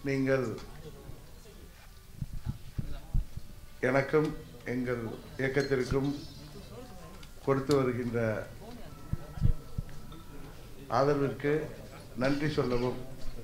நீங்கள் எனக்கும் எங்கள் இயக்கத்திற்கும் கொடுத்து வருகின்ற ஆதரவிற்கு நன்றி சொல்லவும்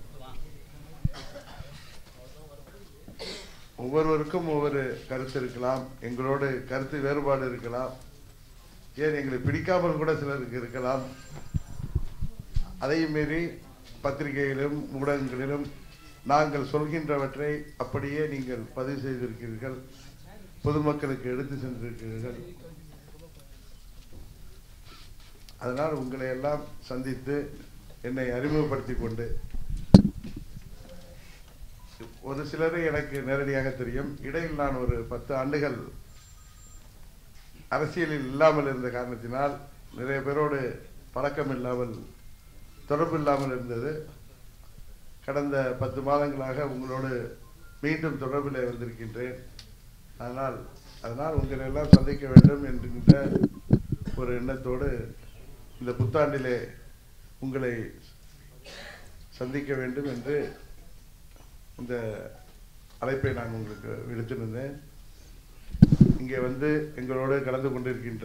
ஒவ்வொருவருக்கும் ஒவ்வொரு கருத்து இருக்கலாம் எங்களோடு கருத்து வேறுபாடு இருக்கலாம் ஏன் எங்களை பிடிக்காமல் கூட சிலருக்கு இருக்கலாம் அதையும் மீறி பத்திரிகையிலும் ஊடகங்களிலும் நாங்கள் சொல்கின்றவற்றை அப்படியே நீங்கள் பதிவு செய்திருக்கிறீர்கள் பொதுமக்களுக்கு எடுத்து சென்றிருக்கிறீர்கள் அதனால் உங்களை எல்லாம் சந்தித்து என்னை அறிமுகப்படுத்திக் கொண்டு ஒரு சிலரை எனக்கு நேரடியாக தெரியும் இடையில் நான் ஒரு பத்து ஆண்டுகள் அரசியலில் இல்லாமல் இருந்த காரணத்தினால் நிறைய பேரோடு பழக்கம் இல்லாமல் தொடர்பு இல்லாமல் இருந்தது கடந்த பத்து மாதங்களாக உங்களோடு மீண்டும் தொடர்பில் வந்திருக்கின்றேன் அதனால் அதனால் உங்களை எல்லாம் சந்திக்க வேண்டும் என்கின்ற ஒரு எண்ணத்தோடு இந்த புத்தாண்டிலே உங்களை சந்திக்க வேண்டும் என்று இந்த அழைப்பை நான் உங்களுக்கு விடுத்திருந்தேன் இங்கே வந்து எங்களோடு கலந்து கொண்டிருக்கின்ற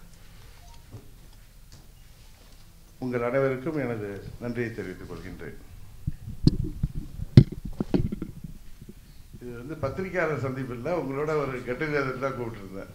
உங்கள் அனைவருக்கும் எனது நன்றியை தெரிவித்துக் கொள்கின்றேன் இது வந்து பத்திரிகையாளர் சந்திப்பு இல்லை உங்களோட ஒரு கெட்டுகதர் தான் கூப்பிட்டுருந்தேன்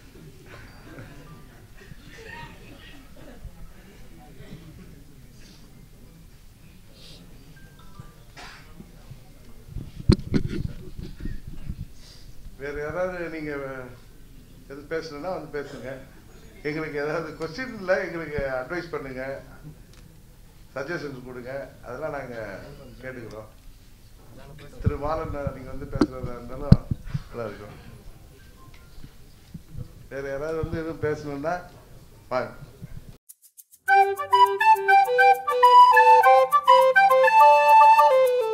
வேற யாராவது நீங்க எது பேசணும்னா வந்து பேசுங்க எங்களுக்கு ஏதாவது கொஸ்டின் இல்லை எங்களுக்கு அட்வைஸ் பண்ணுங்க சஜஷன்ஸ் கொடுங்க அதெல்லாம் நாங்க கேட்டுக்கிறோம் திரு மாலன் நீங்க வந்து பேசுறதா இருந்தாலும் நல்லா இருக்கும் வேற யாராவது வந்து எதுவும் பேசணும்னா வாங்க Thank you.